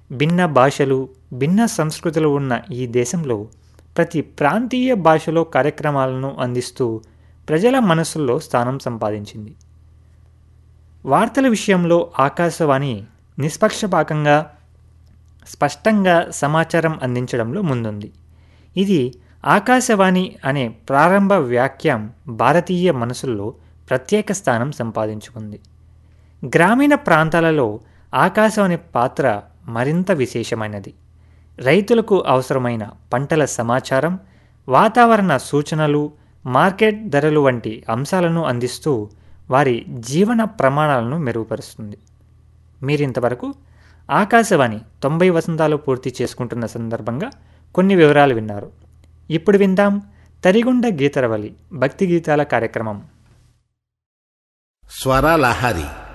భిన్న భాషలు భిన్న సంస్కృతులు ఉన్న ఈ దేశంలో ప్రతి ప్రాంతీయ భాషలో కార్యక్రమాలను అందిస్తూ ప్రజల మనసుల్లో స్థానం సంపాదించింది వార్తల విషయంలో ఆకాశవాణి నిష్పక్షపాతంగా స్పష్టంగా సమాచారం అందించడంలో ముందుంది ఇది ఆకాశవాణి అనే ప్రారంభ వ్యాఖ్యం భారతీయ మనసుల్లో ప్రత్యేక స్థానం సంపాదించుకుంది గ్రామీణ ప్రాంతాలలో ఆకాశవాణి పాత్ర మరింత విశేషమైనది రైతులకు అవసరమైన పంటల సమాచారం వాతావరణ సూచనలు మార్కెట్ ధరలు వంటి అంశాలను అందిస్తూ వారి జీవన ప్రమాణాలను మెరుగుపరుస్తుంది మీరింతవరకు ఆకాశవాణి తొంభై వసంతాలు పూర్తి చేసుకుంటున్న సందర్భంగా కొన్ని వివరాలు విన్నారు ఇప్పుడు విందాం తరిగుండ గీతరవలి భక్తి గీతాల కార్యక్రమం స్వరలహరి